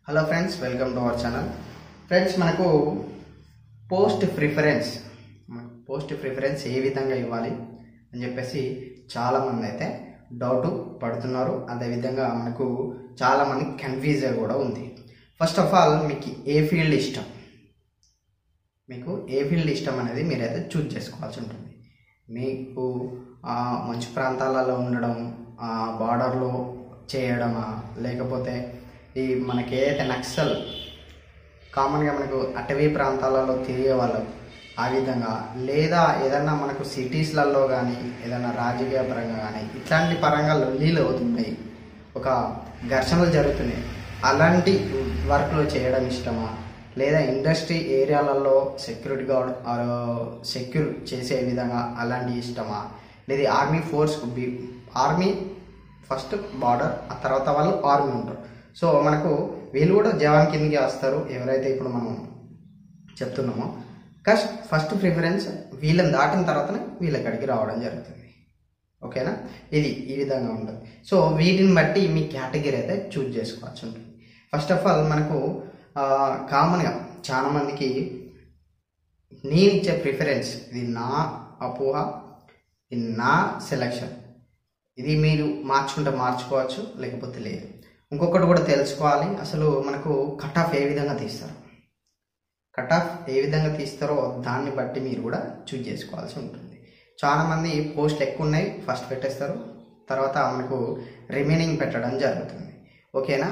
hello friends welcome to our channel friends మనకు post preference post preference ఏ విధంగా ఇవ్వాలి అని చెప్పేసి చాలామంది అయితే డౌట్ పడుతున్నారు అదేవిధంగా మనకు చాలామంది కన్ఫ్యూజన్ కూడా ఉంది ఫస్ట్ ఆఫ్ ఆల్ మీకు ఏ ఫీల్డ్ ఇష్టం మీకు ఏ ఫీల్డ్ ఇష్టం అనేది మీరైతే చూజ్ చేసుకోవాల్సి ఉంటుంది మీకు ఆ, మంచు ప్రాంతాలలో ఉండడం బార్డర్లో చేయడమా లేకపోతే ఈ మనకి ఏదైతే నక్సల్ కామన్గా మనకు అటవీ ప్రాంతాలలో తిరిగే వాళ్ళు ఆ విధంగా లేదా ఏదన్నా మనకు సిటీస్లలో కానీ ఏదైనా రాజకీయ పరంగా కానీ ఇట్లాంటి పరంగా లొల్లీలు అవుతున్నాయి ఒక ఘర్షణలు జరుగుతున్నాయి అలాంటి వర్క్లు చేయడం ఇష్టమా లేదా ఇండస్ట్రీ ఏరియాలలో సెక్యూరిటీ గార్డ్ ఆర్ సెక్యూర్ చేసే విధంగా అలాంటి ఇష్టమా లేదా army force army first border ఆ తర్వాత వాళ్ళు ఆర్మీ ఉంటారు సో మనకు వీళ్ళు కూడా జవాన్ కిందకి వస్తారు ఎవరైతే ఇప్పుడు మనం చెప్తున్నామో కస్ట్ ఫస్ట్ ప్రిఫరెన్స్ వీళ్ళని దాటిన తర్వాతనే వీళ్ళ కాడికి రావడం జరుగుతుంది ఓకేనా ఇది ఈ విధంగా ఉంటుంది సో వీటిని బట్టి మీ కేటగిరీ అయితే చూజ్ చేసుకోవచ్చు ఉంటుంది ఫస్ట్ ఆఫ్ ఆల్ మనకు కామన్గా చాలా మందికి నేను ఇచ్చే ప్రిఫరెన్స్ ఇది నా అపోహ ఇది నా సెలక్షన్ ఇది మీరు మార్చుకుంటే మార్చుకోవచ్చు లేకపోతే లేదు ఇంకొకటి కూడా తెలుసుకోవాలి అసలు మనకు కట్ ఆఫ్ ఏ విధంగా తీస్తారు కట్ ఆఫ్ ఏ విధంగా తీస్తారో దాన్ని బట్టి మీరు కూడా చూజ్ చేసుకోవాల్సి ఉంటుంది చాలామంది పోస్టులు ఎక్కువ ఉన్నాయి ఫస్ట్ పెట్టేస్తారు తర్వాత మనకు రిమైనింగ్ పెట్టడం జరుగుతుంది ఓకేనా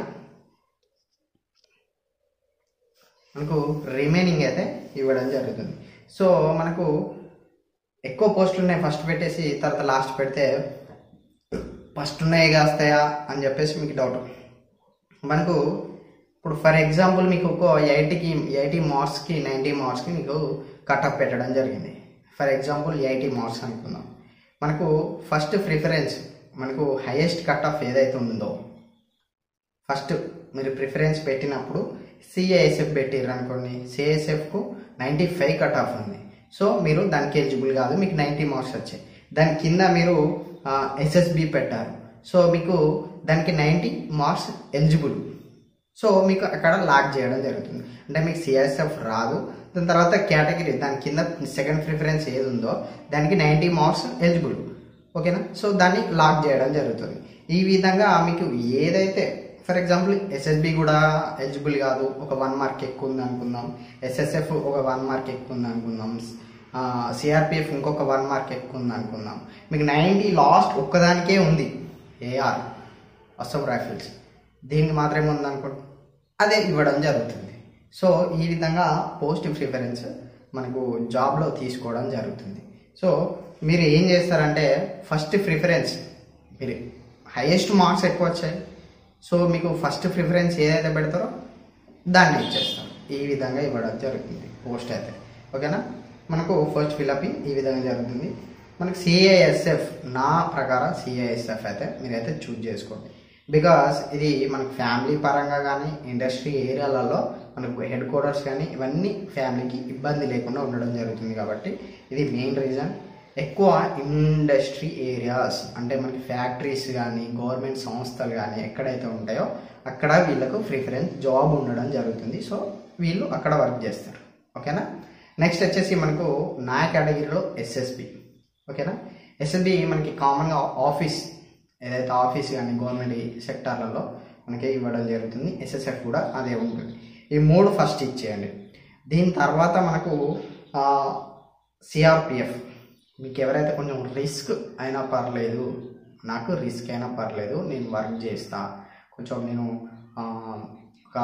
మనకు రిమైనింగ్ అయితే ఇవ్వడం జరుగుతుంది సో మనకు ఎక్కువ పోస్టులు ఉన్నాయి ఫస్ట్ పెట్టేసి తర్వాత లాస్ట్ పెడితే ఫస్ట్ ఉన్నాయి కాస్తాయా అని చెప్పేసి మీకు డౌట్ మనకు ఇప్పుడు ఫర్ ఎగ్జాంపుల్ మీకు ఒక ఎయిటీకి ఎయిటీ మార్క్స్కి నైంటీ మార్క్స్కి మీకు కట్ ఆఫ్ పెట్టడం జరిగింది ఫర్ ఎగ్జాంపుల్ ఎయిటీ మార్క్స్ అనుకుందాం మనకు ఫస్ట్ ప్రిఫరెన్స్ మనకు హైయెస్ట్ కట్ ఆఫ్ ఏదైతే ఉందో ఫస్ట్ మీరు ప్రిఫరెన్స్ పెట్టినప్పుడు సిఐఎస్ఎఫ్ పెట్టిర్రు అనుకోండి సిఐఎస్ఎఫ్కు నైంటీ ఫైవ్ కట్ ఆఫ్ ఉంది సో మీరు దానికి ఎలిజిబుల్ కాదు మీకు నైంటీ మార్క్స్ వచ్చాయి దాని కింద మీరు ఎస్ఎస్బి పెట్టారు సో మీకు దానికి నైంటీ మార్క్స్ ఎలిజిబుల్ సో మీకు అక్కడ లాక్ చేయడం జరుగుతుంది అంటే మీకు సిఎస్ఎఫ్ రాదు దాని తర్వాత కేటగిరీ దాని కింద సెకండ్ ప్రిఫరెన్స్ ఏది ఉందో దానికి నైంటీ మార్క్స్ ఎలిజిబుల్ ఓకేనా సో దాన్ని లాక్ చేయడం జరుగుతుంది ఈ విధంగా మీకు ఏదైతే ఫర్ ఎగ్జాంపుల్ ఎస్ఎస్బి కూడా ఎలిజిబుల్ కాదు ఒక వన్ మార్క్ ఎక్కువ ఉంది అనుకుందాం ఎస్ఎస్ఎఫ్ ఒక వన్ మార్క్ ఎక్కువ ఉంది అనుకుందాం సిఆర్పిఎఫ్ ఇంకొక వన్ మార్క్ ఎక్కువ ఉంది అనుకుందాం మీకు నైంటీ లాస్ట్ ఒక్కదానికే ఉంది ఏఆర్ అస్సాం రైఫిల్స్ దీనికి మాత్రమే ఉంది అనుకోండి అదే ఇవ్వడం జరుగుతుంది సో ఈ విధంగా పోస్ట్ ప్రిఫరెన్స్ మనకు జాబ్లో తీసుకోవడం జరుగుతుంది సో మీరు ఏం చేస్తారంటే ఫస్ట్ ప్రిఫరెన్స్ మీరు హైయెస్ట్ మార్క్స్ ఎక్కువ వచ్చాయి సో మీకు ఫస్ట్ ప్రిఫరెన్స్ ఏదైతే పెడతారో దాన్ని ఇచ్చేస్తారు ఈ విధంగా ఇవ్వడం జరుగుతుంది పోస్ట్ అయితే ఓకేనా మనకు ఫస్ట్ ఫిలపింగ్ ఈ విధంగా జరుగుతుంది మనకి సిఐఎస్ఎఫ్ నా ప్రకారం సిఐఎస్ఎఫ్ అయితే మీరైతే చూజ్ చేసుకోండి బికాస్ ఇది మనకు ఫ్యామిలీ పరంగా కానీ ఇండస్ట్రీ ఏరియాలలో మనకు హెడ్ క్వార్టర్స్ కానీ ఇవన్నీ ఫ్యామిలీకి ఇబ్బంది లేకుండా ఉండడం జరుగుతుంది కాబట్టి ఇది మెయిన్ రీజన్ ఎక్కువ ఇండస్ట్రీ ఏరియాస్ అంటే మనకి ఫ్యాక్టరీస్ కానీ గవర్నమెంట్ సంస్థలు కానీ ఎక్కడైతే ఉంటాయో అక్కడ వీళ్ళకు ప్రిఫరెన్స్ జాబ్ ఉండడం జరుగుతుంది సో వీళ్ళు అక్కడ వర్క్ చేస్తారు ఓకేనా నెక్స్ట్ వచ్చేసి మనకు నా కేటగిరీలో ఎస్ఎస్బి ఓకేనా ఎస్ఎస్బి మనకి కామన్గా ఆఫీస్ ఏదైతే ఆఫీస్ కానీ గవర్నమెంట్ సెక్టార్లలో మనకి ఇవ్వడం జరుగుతుంది ఎస్ఎస్ఎఫ్ కూడా అదే ఉంటుంది ఈ మూడు ఫస్ట్ ఇచ్చేయండి దీని తర్వాత మనకు సిఆర్పిఎఫ్ మీకు ఎవరైతే కొంచెం రిస్క్ అయినా పర్లేదు నాకు రిస్క్ అయినా పర్లేదు నేను వర్క్ చేస్తా కొంచెం నేను ఆ, ఒక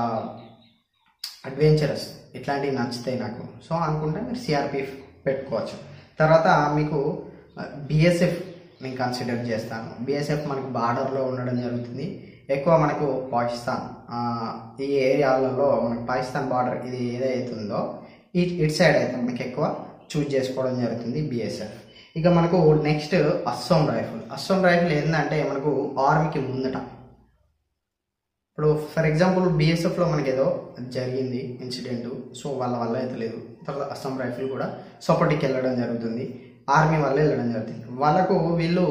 అడ్వెంచరస్ ఇట్లాంటివి నచ్చుతాయి నాకు సో అనుకుంటే మీరు సిఆర్పిఎఫ్ పెట్టుకోవచ్చు తర్వాత మీకు బిఎస్ఎఫ్ నేను కన్సిడర్ చేస్తాను బిఎస్ఎఫ్ మనకు బార్డర్లో ఉండడం జరుగుతుంది ఎక్కువ మనకు పాకిస్తాన్ ఆ, ఈ ఏరియాలలో మనకు పాకిస్తాన్ బార్డర్ ఇది ఏదైతే ఉందో ఈ ఇటు సైడ్ అయితే మనకి ఎక్కువ చూజ్ చేసుకోవడం జరుగుతుంది బిఎస్ఎఫ్ ఇక మనకు next Assam rifle Assam rifle ఏంటంటే మనకు ఆర్మీకి ముందట ఇప్పుడు ఫర్ ఎగ్జాంపుల్ బీఎస్ఎఫ్లో మనకి ఏదో జరిగింది ఇన్సిడెంట్ సో వాళ్ళ వల్ల అయితే లేదు తర్వాత అస్సాం రైఫిల్ కూడా సపోర్ట్కి వెళ్ళడం జరుగుతుంది ఆర్మీ వల్ల వెళ్ళడం జరుగుతుంది వాళ్ళకు వీళ్ళు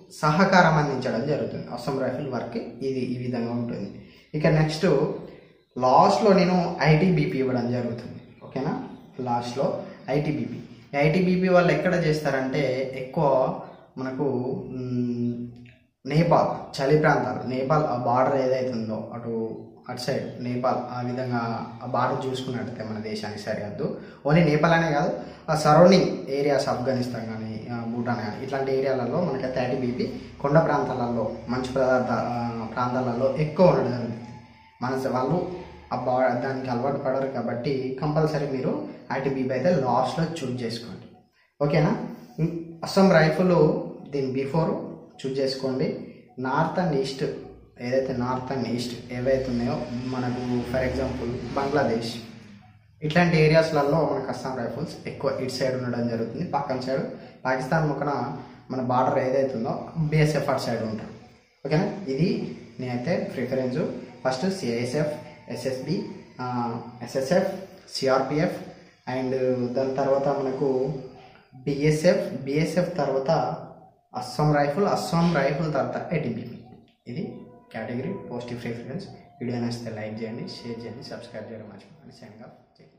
సహకారం అందించడం జరుగుతుంది అస్సాం రైఫిల్ వర్క్ ఇది ఈ విధంగా ఉంటుంది ఇక నెక్స్ట్ లాస్ట్లో నేను ఐటీబీపీ ఇవ్వడం జరుగుతుంది ఓకేనా లాస్ట్లో ఐటీబీపీ ఐటీబీపీ వాళ్ళు ఎక్కడ చేస్తారంటే ఎక్కువ మనకు మ్, నేపాల్ చలి ప్రాంతాలు నేపాల్ ఆ బార్డర్ ఏదైతే ఉందో అటు అటు సైడ్ నేపాల్ ఆ విధంగా ఆ బార్డర్ చూసుకున్నట్టయితే మన దేశానికి సరిహద్దు ఓన్లీ నేపాల్ అనే కాదు ఆ సరౌండింగ్ ఏరియాస్ ఆఫ్ఘనిస్తాన్ కానీ ఆ, భూటాన్ కానీ ఇట్లాంటి ఏరియాలలో మనకి థర్టీ బీపీ కొండ ప్రాంతాలలో మంచు పదార్థ ఆ, ప్రాంతాలలో ఎక్కువ ఉండడం జరుగుతుంది మన స- వాళ్ళు ఆ బా దానికి అలవాటు పడరు కాబట్టి కంపల్సరీ మీరు ఐటీబీపీ అయితే లాస్ట్లో చూజ్ చేసుకోండి ఓకేనా ఇం- అస్సాం రైఫిల్ దీని బిఫోర్ చూజ్ చేసుకోండి నార్త్ అండ్ ఈస్ట్ ఏదైతే నార్త్ అండ్ ఈస్ట్ ఏవైతే ఉన్నాయో మనకు ఫర్ ఎగ్జాంపుల్ బంగ్లాదేశ్ ఇట్లాంటి ఏరియాస్లలో మనకు అస్సాం రైఫిల్స్ ఎక్కువ ఇటు సైడ్ ఉండడం జరుగుతుంది పక్కన సైడ్ పాకిస్తాన్ ముఖన మన బార్డర్ ఏదైతే ఉందో బిఎస్ఎఫ్ అటు సైడ్ ఉంటారు ఓకేనా ఇది నేనైతే preference first CISF SSB SSF CRPF and దాని తర్వాత మనకు బిఎస్ఎఫ్ బిఎస్ఎఫ్ తర్వాత అస్సాం రైఫిల్ అస్సాం రైఫిల్ తర్వాత ఏటీబీపీ ఇది కేటగిరీ పాజిటివ్ ప్రిఫరెన్స్ వీడియో నచ్చితే లైక్ చేయండి షేర్ చేయండి సబ్స్క్రైబ్ చేయడం మర్చిపోకండి సైన్ అప్